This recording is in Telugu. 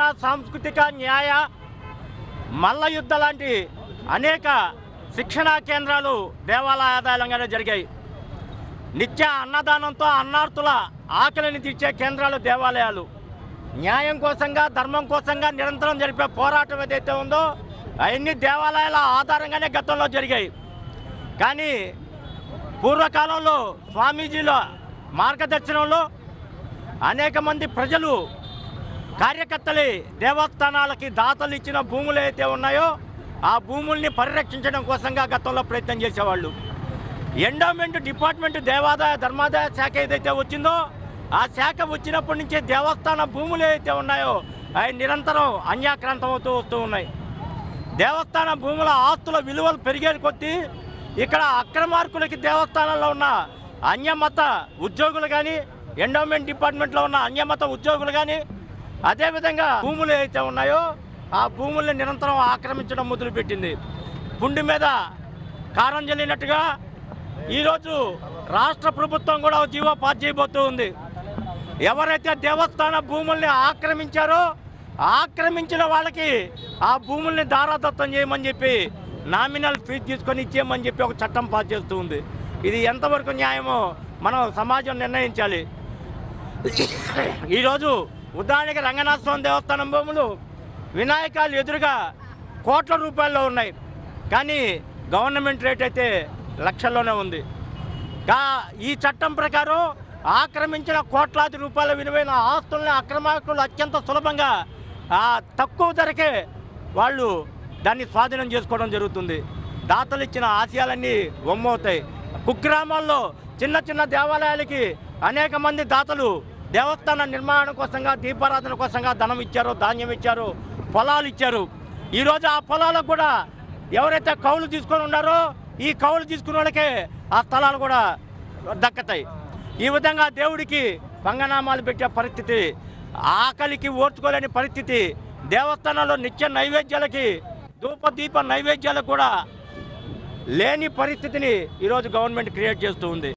సాంస్కృతిక న్యాయ మల్ల యుద్ధ లాంటి అనేక శిక్షణా కేంద్రాలు దేవాలయ ఆదాయంగానే జరిగాయి నిత్య అన్నదానంతో అన్నార్తుల ఆకలిని తీర్చే కేంద్రాలు దేవాలయాలు న్యాయం కోసంగా ధర్మం కోసంగా నిరంతరం జరిపే పోరాటం ఏదైతే ఉందో అవన్నీ దేవాలయాల ఆధారంగానే గతంలో జరిగాయి కానీ పూర్వకాలంలో స్వామీజీల మార్గదర్శనంలో అనేక మంది ప్రజలు కార్యకర్తలే దేవస్థానాలకి దాతలు ఇచ్చిన భూములు అయితే ఉన్నాయో ఆ భూముల్ని పరిరక్షించడం కోసంగా గతంలో ప్రయత్నం చేసేవాళ్ళు ఎండోమెంట్ డిపార్ట్మెంట్ దేవాదాయ ధర్మాదాయ శాఖ ఏదైతే వచ్చిందో ఆ శాఖ వచ్చినప్పటి నుంచి దేవస్థాన భూములు ఏదైతే ఉన్నాయో అవి నిరంతరం అన్యాక్రాంతం అవుతూ వస్తూ ఉన్నాయి దేవస్థాన భూముల ఆస్తుల విలువలు పెరిగే కొద్దీ ఇక్కడ అక్రమార్కులకి దేవస్థానంలో ఉన్న అన్యమత ఉద్యోగులు కానీ ఎండోమెంట్ డిపార్ట్మెంట్లో ఉన్న అన్యమత ఉద్యోగులు కానీ అదేవిధంగా భూములు ఏవైతే ఉన్నాయో ఆ భూముల్ని నిరంతరం ఆక్రమించడం మొదలుపెట్టింది పుండి మీద కారం జల్లినట్టుగా ఈరోజు రాష్ట్ర ప్రభుత్వం కూడా ఒక జీవో పాస్ చేయబోతూ ఉంది ఎవరైతే దేవస్థాన భూముల్ని ఆక్రమించారో ఆక్రమించిన వాళ్ళకి ఆ భూముల్ని దారాదత్తం చేయమని చెప్పి నామినల్ ఫీజు తీసుకొని ఇచ్చేయమని చెప్పి ఒక చట్టం పాస్ చేస్తూ ఉంది ఇది ఎంతవరకు న్యాయమో మనం సమాజం నిర్ణయించాలి ఈరోజు ఉదాహరణకి రంగనాథ స్వామి దేవస్థానం భూములు వినాయకాలు ఎదురుగా కోట్ల రూపాయల్లో ఉన్నాయి కానీ గవర్నమెంట్ రేట్ అయితే లక్షల్లోనే ఉంది కా ఈ చట్టం ప్రకారం ఆక్రమించిన కోట్లాది రూపాయల విలువైన ఆస్తుల్ని అక్రమార్కులు అత్యంత సులభంగా ఆ, తక్కువ ధరకే వాళ్ళు దాన్ని స్వాధీనం చేసుకోవడం జరుగుతుంది దాతలు ఇచ్చిన ఆశయాలన్నీ వమ్మవుతాయి కుగ్రామాల్లో చిన్న చిన్న దేవాలయాలకి అనేక మంది దాతలు దేవస్థాన నిర్మాణం కోసంగా దీపారాధన కోసంగా ధనం ఇచ్చారు ధాన్యం ఇచ్చారు పొలాలు ఇచ్చారు ఈరోజు ఆ పొలాలకు కూడా ఎవరైతే కౌలు తీసుకొని ఉన్నారో ఈ కౌలు తీసుకున్న వాళ్ళకే ఆ స్థలాలు కూడా దక్కతాయి ఈ విధంగా దేవుడికి పంగనామాలు పెట్టే పరిస్థితి ఆకలికి ఓర్చుకోలేని పరిస్థితి దేవస్థానంలో నిత్య నైవేద్యాలకి ధూప దీప నైవేద్యాలకు కూడా లేని పరిస్థితిని ఈరోజు గవర్నమెంట్ క్రియేట్ చేస్తూ ఉంది